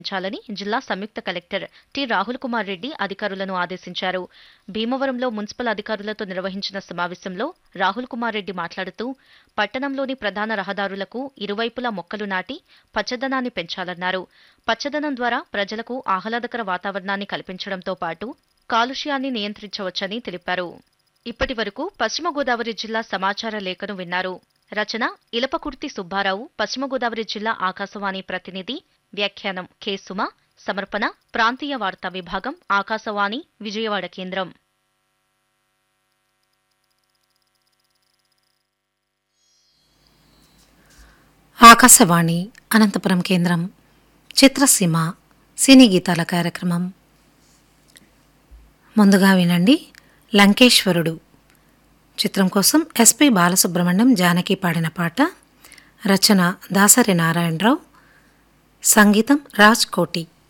చాలని జిల్లా సంయుక్త కలెక్టర్ టి రాహుల్ కుమార్ రెడ్డి అధికారులను ఆదేశించారు భీమవరంలో మున్సిపల్ అధికారులతో నిర్వహించిన సమావేశంలో రాహుల్ కుమార్ రెడ్డి మాట్లాడుతూ పట్టణంలోని ప్రధాన రహదారులకు ఇరువైపులా మొక్కలు నాటి పచ్చదనాన్ని పెంచాలన్నారు పచ్చదనం ద్వారా ప్రజలకు ఆహ్లాదకర వాతావరణాన్ని కల్పించడంతో పాటు కాలుష్యాన్ని నియంత్రించవచ్చని తెలిపారు ఇప్పటి వరకు పశ్చిమ గోదావరి జిల్లా సమాచార లేఖను విన్నారు రచన ఇలపకుర్తి సుబ్బారావు పశ్చిమ గోదావరి జిల్లా ఆకాశవాణి ప్రతినిధి వ్యాఖ్యానం కె సుమ సమర్పణ ప్రాంతీయ వార్తా విభాగం ఆకాశవాణి విజయవాడ కేంద్రం ఆకాశవాణి అనంతపురం కేంద్రం చిత్రసీమ సినీ గీతాల కార్యక్రమం ముందుగా వినండి లంకేశ్వరుడు చిత్రం కోసం ఎస్పి బాలసుబ్రహ్మణ్యం జానకి పాడిన పాట రచన దాసరి నారాయణరావు సంగీతం రాజ్ కోటి